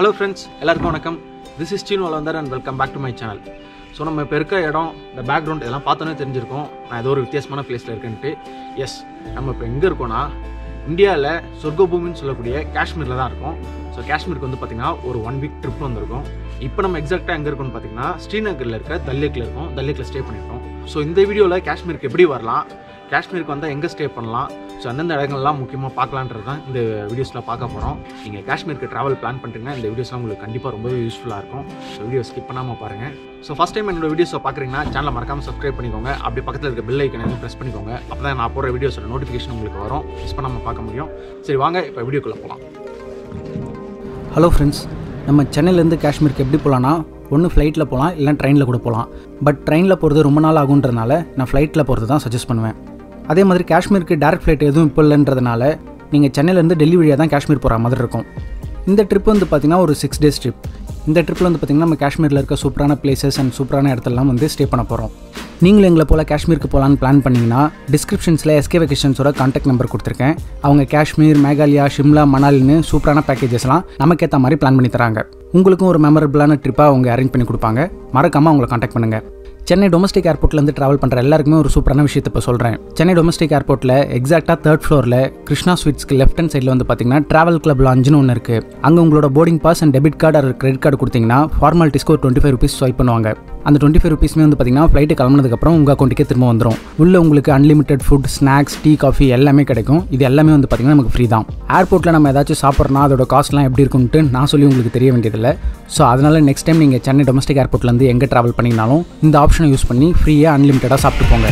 Hello friends எல்லாருக்கும் வணக்கம் this is Seenu வளர்ந்தார் and welcome back to my channel so நம்ம இப்போ இருக்க இடம் இந்த பேக்ரவுண்ட் இதெல்லாம் பார்த்தோன்னே தெரிஞ்சிருக்கும் நான் ஏதோ ஒரு வித்தியாசமான பிளேஸில் இருக்கேன்ட்டு எஸ் நம்ம இப்போ எங்கே இருக்கோம்னா இந்தியாவில் சொர்க்கபூமின்னு சொல்லக்கூடிய காஷ்மீரில் தான் இருக்கோம் ஸோ காஷ்மீருக்கு வந்து பார்த்திங்கன்னா ஒரு ஒன் வீக் ட்ரிப் வந்திருக்கோம் இப்போ நம்ம எக்ஸாக்டாக எங்கே இருக்கோம்னு பார்த்தீங்கன்னா ஸ்ரீநகரில் இருக்க தல்லேக்கில் இருக்கோம் தல்லேக்கில் ஸ்டே பண்ணியிருக்கோம் ஸோ இந்த வீடியோவில் காஷ்மீருக்கு எப்படி வரலாம் காஷ்மீருக்கு வந்தால் எங்கே ஸ்டே பண்ணலாம் ஸோ அந்தந்த இடங்கள்லாம் முக்கியமாக பார்க்கலான்றது தான் இந்த வீடியோஸில் பார்க்க போகிறோம் நீங்கள் காஷ்மீருக்கு ட்ராவல் பிளான் பண்ணுறீங்க இந்த வீடியோஸ்லாம் உங்களுக்கு கண்டிப்பாக ரொம்பவே யூஸ்ஃபுல்லாக இருக்கும் ஸோ வீடியோ ஸ்கிப் பண்ணாமல் பாருங்கள் ஸோ ஃபஸ்ட் டைம் என்னோட வீடியோஸை பார்க்குறீங்கன்னா சேனலை மறக்காமல் சப்ஸ்கிரைப் பண்ணிக்கோங்க அப்படி பக்கத்தில் இருக்க பெல் ஐக்கன் எதுவும் ப்ரெஸ் பண்ணிக்கோங்க அப்போ தான் நான் போடுற வீடியோஸோட நோட்டிஃபிகேஷன் உங்களுக்கு வரும் மிஸ் பண்ணாமல் பார்க்க முடியும் சரி வாங்க இப்போ வீடியோக்குள்ளே போகலாம் ஹலோ ஃப்ரெண்ட்ஸ் நம்ம சென்னையிலேருந்து காஷ்மீருக்கு எப்படி போகலான்னா ஒன்று ஃப்ளைட்டில் போகலாம் இல்லை ட்ரெயினில் கூட போகலாம் பட் ட்ரெயினில் போகிறது ரொம்ப நாள் ஆகுன்றதுனால நான் ஃப்ளைட்டில் போகிறது தான் சஜஸ்ட் பண்ணுவேன் அதே மாதிரி காஷ்மீருக்கு டேரக்ட் ஃப்ளைட் எதுவும் இப்போ இல்லைன்றதுனால நீங்கள் சென்னையிலேருந்து டெல்லி வழியாக தான் காஷ்மீர் போகிற மாதிரி இருக்கும் இந்த ட்ரிப் வந்து பார்த்திங்கன்னா ஒரு சிக்ஸ் டேஸ் ட்ரிப் இந்த ட்ரிப்பில் வந்து பார்த்திங்கன்னா நம்ம காஷ்மீரில் இருக்க சூப்பரான பிளேசஸ் அண்ட் சூப்பரான இடத்துலலாம் வந்து ஸ்டே பண்ண போகிறோம் நீங்களும் எங்களை போல் காஷ்மீருக்கு போகலான்னு பிளான் பண்ணிங்கன்னா டிஸ்கிரிப்ஷன்ஸில் எஸ்கே வெக்கேஷன்ஸோட கான்டாக்ட் நம்பர் கொடுத்துருக்கேன் அவங்க காஷ்மீர் மேகாலயா ஷிம்லா மணாலின்னு சூப்பரான பேக்கேஜஸ்லாம் நமக்கேற்ற மாதிரி பிளான் பண்ணி தராங்க உங்களுக்கும் ஒரு மெமரபிளான ட்ரிப்பாக அவங்க அரேஞ்ச் பண்ணி கொடுப்பாங்க மறக்காமல் அவங்களை கான்டாக்ட் பண்ணுங்கள் சென்னை டொமஸ்டிக் ஏர்போர்ட்லேருந்து ட்ராவல் பண்ணுற எல்லாருக்குமே ஒரு சூப்பரான விஷயத்தை இப்போ சொல்கிறேன் சென்னை டொமஸ்டிக் ஏர்போர்ட்டில் எக்ஸாக்டாக தேர்ட் ஃப்ளோரில் கிருஷ்ணா ஸ்வீட்ஸ்க்கு லெஃப்ட் ஹேண்ட் சைடில் வந்து பார்த்தீங்கன்னா ட்ராவல் கிளப் லாஞ்சுன்னு ஒன்று இருக்குது அங்கே உங்களோட boarding pass and debit card or credit card கொடுத்தீங்கன்னா ஃபார்மாலிட்டிஸ்க்கு ஒரு டுவெண்ட்டி ஃபைவ் ருபீஸ் ஸ்வைப் பண்ணுவாங்க அந்த டுவெண்ட்டி ஃபைவ் ருபீஸ்மே வந்து பார்த்தீங்கன்னா ஃப்ளைட்டு கிளம்புனதுக்கப்புறம் உங்கள் அக்கௌண்ட்டுக்கே திரும்ப வந்துடும் உள்ள உங்களுக்கு unlimited food snacks tea coffee எல்லாமே கிடைக்கும் இது எல்லாமே வந்து பார்த்தீங்கன்னா நமக்கு ஃப்ரீ தான் ஏர்போர்ட்டில் நம்ம ஏதாச்சும் சாப்பிட்றோம்னா அதோட காஸ்ட்லாம் எப்படி இருக்குன்ட்டு நான் சொல்லி உங்களுக்கு தெரிய வேண்டியதில்லை ஸோ அதனால் நெக்ஸ்ட் டைம் நீங்கள் சென்னை டொமஸ்டிக் ஏர்போர்ட்லேருந்து எங்கே ட்ராவல் பண்ணிங்கனாலும் இந்த ஆப்ஷனை யூஸ் பண்ணி ஃப்ரீயாக அன்லிமிட்டடாக சாப்பிட்டு போங்க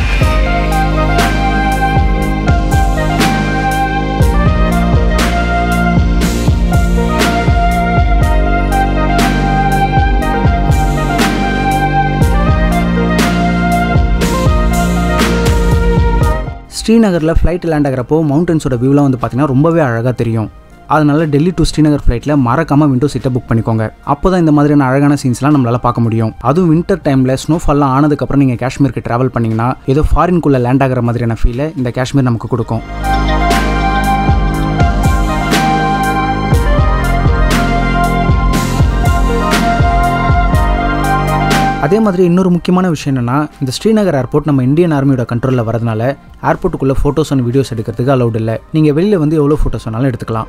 ஸ்ரீநகரில் ஃப்ளைட் லேண்ட் ஆகிறப்போ மவுண்டன்ஸோட வியூலாம் வந்து பார்த்தீங்கன்னா ரொம்பவே அழகாக தெரியும் அதனால டெல்லி டு ஸ்ரீநகர் ஃப்ளைட்டில் மறக்காமல் விண்டோ சீட்டை புக் பண்ணிக்கோங்க அப்போ தான் இந்த மாதிரியான அழகான சீன்ஸ்லாம் நம்மளால் பார்க்க முடியும் அதுவும் வின்டர் டைமில் ஸ்னோஃபால்லாம் ஆனதுக்கப்புறம் நீங்கள் காஷ்மீருக்கு ட்ராவல் பண்ணிங்கன்னா ஏதோ ஃபாரின்குள்ளே லேண்ட் ஆகிற மாதிரியான ஃபீலை இந்த காஷ்மீர் நமக்கு கொடுக்கும் அதே மாதிரி இன்னொரு முக்கியமான விஷயம் என்னன்னா இந்த ஸ்ரீநகர் ஏர்போர்ட் நம்ம இந்தியன் ஆர்மியோட கண்ட்ரோலில் வரதுனால ஏர்போர்ட்டுக்குள்ளே ஃபோட்டோஸ் அண்ட் வீடியோஸ் எடுக்கிறதுக்கு அலௌட் இல்லை நீங்கள் வெளியில் வந்து எவ்வளோ ஃபோட்டோஸ் வேணாலும் எடுத்துக்கலாம்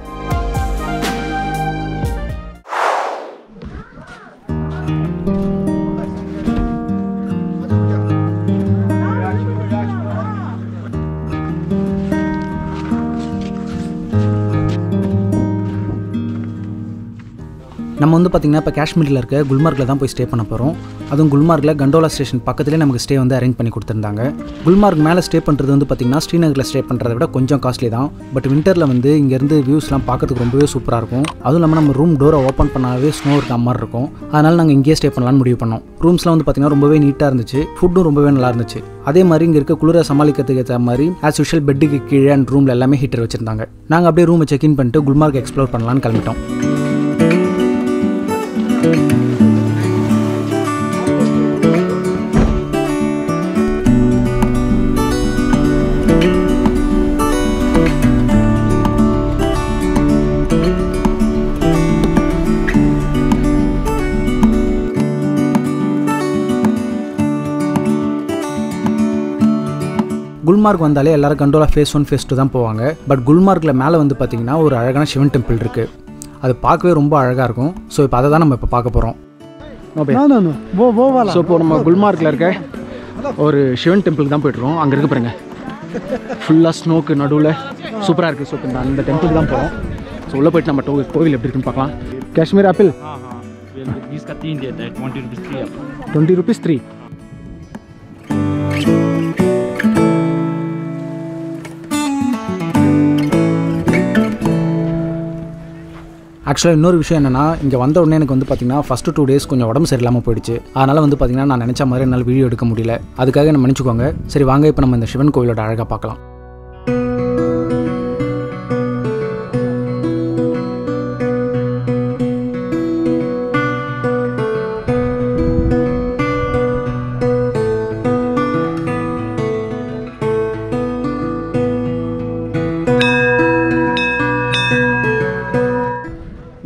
நம்ம வந்து பார்த்திங்கன்னா இப்போ காஷ்மீரில் இருக்க குல்மார்க்கில் தான் போய் ஸ்டே பண்ண போகிறோம் அதுவும் குல்மார்க்கில் கண்டோலா ஸ்டேஷன் பக்கத்துலேயே நமக்கு ஸ்டே வந்து அரேஞ்ச் பண்ணி கொடுத்துருந்தாங்க குல்மார்க் மேலே ஸ்டே பண்ணுறது வந்து பார்த்திங்கன்னா ஸ்ரீநகரில் ஸ்டே பண்ணுறத விட கொஞ்சம் காஸ்ட்லி தான் பட் விண்டரில் வந்து இங்கேருந்து வியூஸ்லாம் பார்க்கறதுக்கு ரொம்பவே சூப்பராக இருக்கும் அதுவும் இல்லாமல் நம்ம ரூம் டோரை ஓப்பன் பண்ணாவே ஸ்னோ இருக்க மாதிரி இருக்கும் அதனால் நாங்கள் இங்கேயே ஸ்டே பண்ணலாம்னு முடிவு பண்ணோம் ரூம்ஸ்லாம் வந்து பார்த்திங்கன்னா ரொம்பவே நீட்டாக இருந்துச்சு ஃபுட்டும் ரொம்பவே நல்லா இருந்துச்சு அதே மாதிரி இங்கே இருக்க குளிரை சமாளிக்கிறதுக்கு ஏற்ற மாதிரி ஆஸ் யூஷுவல் பெட்டுக்கு கீழே அண்ட் ரூமில் எல்லாமே ஹீட்டர் வச்சிருந்தாங்க நாங்கள் அப்படியே ரூமை செக் இன் பண்ணிட்டு குல்மார்க் எக்ஸ்ப்ளோர் பண்ணலான்னு கிளம்பிட்டோம் குல்மார்க் வந்தாலே எல்லாரும் gondola phase one phase two தான் போவாங்க பட் குல்மார்க்கில் மேலே வந்து பார்த்தீங்கன்னா ஒரு அழகான சிவன் டெம்பிள் இருக்குது அது பார்க்கவே ரொம்ப அழகாக இருக்கும் ஸோ இப்போ அதை தான் நம்ம இப்போ பார்க்க போகிறோம் No, no, no. वो वो वाला ஸோ இப்போ நம்ம குல்மார்க்கில் இருக்க ஒரு சிவன் டெம்பிளுக்கு தான் போயிட்டுருக்கோம் அங்கே இருக்கு பாருங்க ஃபுல்லாக ஸ்னோக்கு நடுவில் சூப்பராக இருக்குது ஸோ இப்போ அந்த டெம்பிளுக்கு தான் போகிறோம் ஸோ உள்ளே போயிட்டு நம்ம டோ- கோவில் எப்படி இருக்குன்னு பார்க்கலாம் காஷ்மீர் ஆப்பிள் हाँ हाँ ये इसका तीन देता है ट्वेंटी रुपीज़ थ्री आपको டுவெண்ட்டி ருபீஸ் த்ரீ ஆக்சுவலாக இன்னொரு விஷயம் என்னன்னா இங்கே வந்த உடனே எனக்கு வந்து பார்த்தீங்கன்னா ஃபஸ்ட்டு டூ டேஸ் கொஞ்சம் உடம்பு சரியில்லாமல் போயிடுச்சு அதனால் வந்து பார்த்தீங்கன்னா நான் நினச்ச மாதிரி என்னால் வீடியோ எடுக்க முடியல அதுக்காக என்ன மன்னிச்சுக்கோங்க சரி வாங்க இப்போ நம்ம இந்த சிவன் கோவிலோட அழகாக பார்க்கலாம்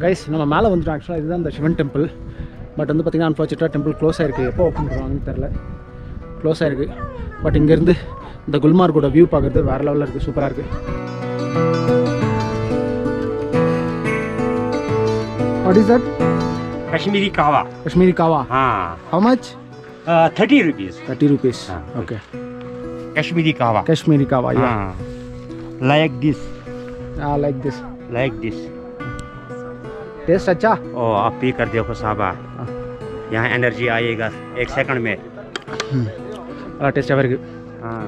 கைஸ் நம்ம மேலே வந்துட்டோம் ஆக்சுவலாக இதுதான் இந்த சிவன் டெம்பிள் பட் வந்து பார்த்திங்கன்னா அன்ஃபார்ச்சுனேட்டாக டெம்பிள் க்ளோஸ் ஆயிருக்கு எப்போ ஓப்பன் பண்ணுவாங்கன்னு தெரில க்ளோஸ் ஆயிருக்கு பட் இங்கேருந்து இந்த குல்மார்க்கோட வியூ பார்க்குறது வேறு லெவலில் இருக்குது சூப்பராக இருக்குது what is that Kashmiri kawa. Kashmiri kahwa Ah, how much uh, 30 rupees. Thirty rupees Ah, okay Kashmiri kawa. Kashmiri kahwa yeah Ah, like this, like this like this. Taste अच्छा Oh, आप पी कर देखो साहबा यहाँ एनर्जी आएगा एक सेकंड में நல்லா டேஸ்ட்டாகவே இருக்குது हाँ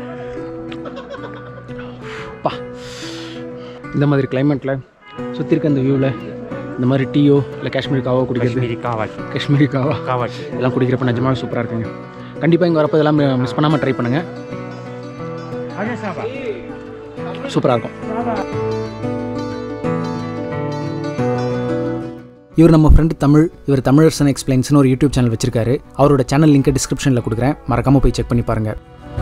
பா இந்த மாதிரி கிளைமேட்டில் சுற்றி இருக்க இந்த வியூவில் இந்த மாதிரி டீயோ இல்லை காஷ்மீரி காவோ குடிக்கிறது कश्मीरी कावा காஷ்மீரி காவா कावा இதெல்லாம் குடிக்கிறப்ப நிஜமாவே சூப்பராக இருக்குங்க கண்டிப்பாக இங்கே வரப்போ இதெல்லாம் மிஸ் பண்ணாமல் ட்ரை பண்ணுங்கள் आजा साहबा சூப்பராக இருக்கும் இவர் நம்ம ஃப்ரெண்டு தமிழ் இவர் தமிழரசன் எக்ஸ்பிளைன்ஸ்னு ஒரு யூடியூப் சேனல் வச்சிருக்காரு அவரோட சேனல் லிங்க் டிஸ்கிரிப்ஷனில் கொடுக்குறேன் மறக்காமல் போய் செக் பண்ணி பாருங்கள்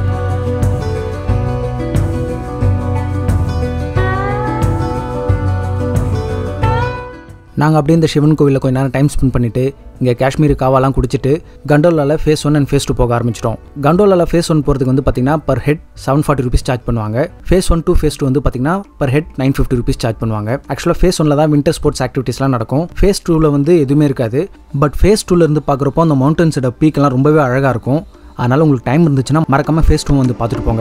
நாங்கள் அப்படியே இந்த சிவன் கோவிலில் கொஞ்ச நேரம் டைம் ஸ்பெண்ட் பண்ணிவிட்டு இங்கே காஷ்மீரி காவாலாம் குடிச்சிட்டு கண்டோலாவில் phase one and phase two போக ஆரம்பிச்சிட்டோம் கண்டோலாவில் ஃபேஸ் ஒன் போகிறதுக்கு வந்து பார்த்தீங்கன்னா per head seven forty rupees charge பண்ணுவாங்க phase one two phase two வந்து பார்த்தீங்கன்னா per head nine fifty rupees charge பண்ணுவாங்க ஆக்சுவலாக ஃபேஸ் ஒன்ல தான் வின்டர் ஸ்போர்ட்ஸ் ஆக்டிவிட்டீஸ்லாம் நடக்கும் ஃபேஸ் டூவில் வந்து எதுவுமே இருக்காது பட் ஃபேஸ் டூலேருந்து பார்க்குறப்போ அந்த மவுண்டன்ஸோட பீக்கெல்லாம் ரொம்பவே அழகாக இருக்கும் அதனால் உங்களுக்கு டைம் இருந்துச்சுன்னா மறக்காமல் ஃபேஸ் டூ வந்து பார்த்துட்டு போங்க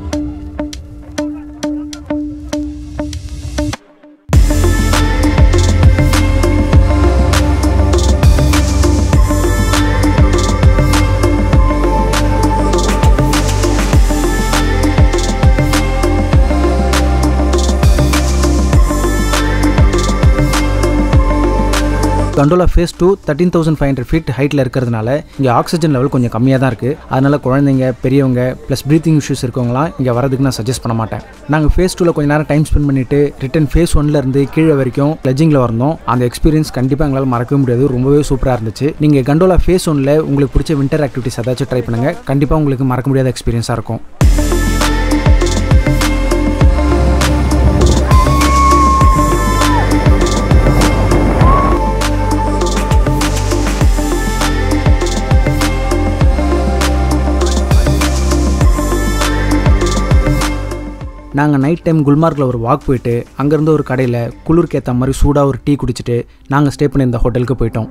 gondola phase two thirteen thousand five hundred feet ஹைட்டில் இருக்கிறதுனால இங்கே ஆக்சிஜன் லெவல் கொஞ்சம் கம்மியாக தான் இருக்குது அதனால் குழந்தைங்க பெரியவங்க ப்ளஸ் ப்ரீத்திங் இஷ்யூஸ் இருக்கவங்களாம் இங்கே வரதுக்கு நான் சஜஸ்ட் பண்ண மாட்டேன் நாங்கள் ஃபேஸ் டூவில் கொஞ்ச நேரம் டைம் ஸ்பெண்ட் பண்ணிவிட்டு ரிட்டன் ஃபேஸ் இருந்து கீழே வரைக்கும் லெஜிங்கில் வந்தோம் அந்த எக்ஸ்பீரியன்ஸ் கண்டிப்பாக எங்களால் மறக்கவே முடியாது ரொம்பவே சூப்பராக இருந்துச்சு நீங்கள் கண்டோலா ஃபேஸ் ஒன்ல உங்களுக்கு பிடிச்ச வின்டர் ஆக்டிவிட்டிஸ் ஏதாச்சும் ட்ரை பண்ணுங்கள் கண்டிப்பாக உங்களுக்கு மறக்க முடியாத எக்ஸ்பீரியன்ஸாக இருக்கும் நாங்கள் நைட் டைம் குல்மார்க்கில் ஒரு வாக் போயிட்டு அங்கேருந்து ஒரு கடையில் குளிருக்கு ஏற்ற மாதிரி சூடாக ஒரு டீ குடிச்சிட்டு நாங்கள் ஸ்டே பண்ணியிருந்த ஹோட்டலுக்கு போயிட்டோம்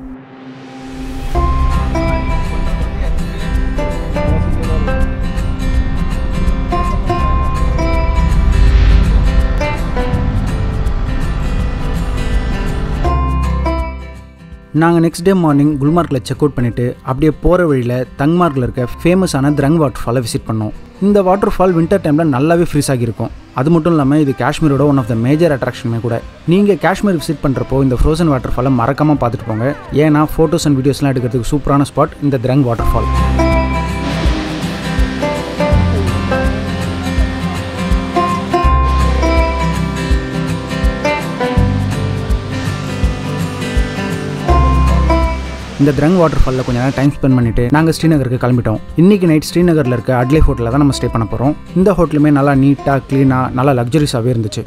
நாங்கள் நெக்ஸ்ட் டே மார்னிங் குல்மார்க்கில் செக் அவுட் பண்ணிவிட்டு அப்படியே போகிற வழியில் தங்மார்க்கில் இருக்க ஃபேமஸான திரங் வாட்டர் ஃபாலை விசிட் பண்ணோம் இந்த வாட்டர் ஃபால் வின்டர் டைமில் நல்லாவே ஃப்ரீஸ் ஆகியிருக்கும் அது மட்டும் இல்லாமல் இது காஷ்மீரோட ஒன் ஆஃப் த மேஜர் அட்ராக்ஷனுமே கூட நீங்கள் காஷ்மீர் விசிட் பண்ணுறப்போ இந்த ஃப்ரோசன் வாட்டர் ஃபாலை மறக்காமல் பார்த்துட்டு போங்க ஏன்னா ஃபோட்டோஸ் அண்ட் வீடியோஸ்லாம் எடுக்கிறதுக்கு சூப்பரான ஸ்பாட் இந்த திரங் வாட்டர் ஃபால் இந்த திரங் வாட்டர் ஃபாலில் கொஞ்ச நேரம் டைம் ஸ்பெண்ட் பண்ணிட்டு நாங்கள் ஸ்ரீநகருக்கு கிளம்பிட்டோம் இன்னைக்கு நைட் ஸ்ரீநகரில் இருக்க அட்லே ஹோட்டலில் தான் நம்ம ஸ்டே பண்ண போகிறோம் இந்த ஹோட்டலுமே நல்லா நீட்டாக க்ளீனாக நல்லா லக்ஸரிஸாகவே இருந்துச்சு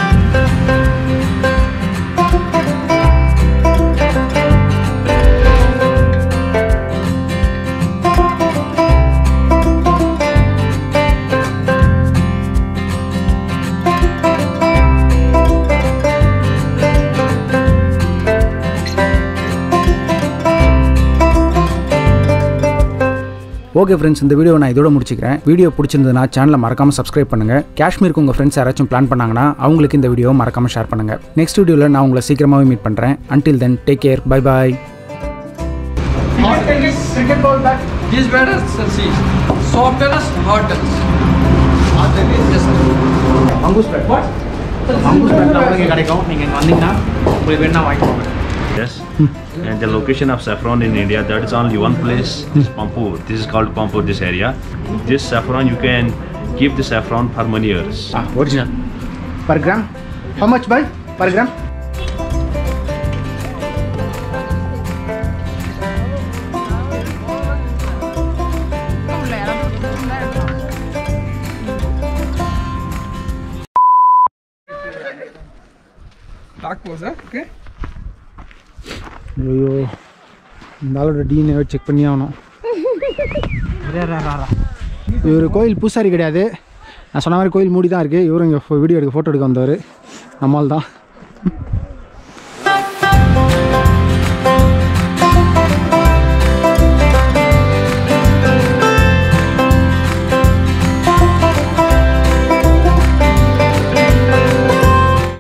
ஓகே ஃப்ரெண்ட்ஸ் இந்த வீடியோ நான் இதோட முடிச்சுக்கிறேன் வீடியோ பிடிச்சிருந்ததுன்னா சேனலை மறக்காம சப்ஸ்கிரைப் பண்ணுங்க காஷ்மீருக்கு உங்கள் ஃப்ரெண்ட்ஸ் யாராச்சும் பிளான் பண்ணாங்கன்னா அவங்களுக்கு இந்த வீடியோ மறக்காம ஷேர் பண்ணுங்க நெக்ஸ்ட் வீடியோவில் நான் உங்களை சீக்கிரமாகவே மீட் பண்ணுறேன் until then take care bye bye These batters and see. Softest hotels. மங்கூஸ் பிரெட் மங்கூஸ் பிரெட் உங்களுக்கு கிடைக்கும் நீங்கள் இங்கே வந்தீங்கன்னா உங்களுக்கு வேணா வாங்கிக்கோங்க Yes. and the location of saffron in India, that is only one place, is Pampur. This is called Pampur, this area. This saffron, you can keep the saffron for many years. ஆ original per gram how much buy per gram Back pose, huh? okay? ஐயோ இந்த ஆளோட DNA check பண்ணி ஆகணும் இவர் கோயில் பூசாரி கிடையாது நான் சொன்ன மாதிரி கோயில் மூடி தான் இருக்குது இவரும் இங்கே வீடியோ எடுக்க ஃபோட்டோ எடுக்க வந்தவர் நம்மால் தான்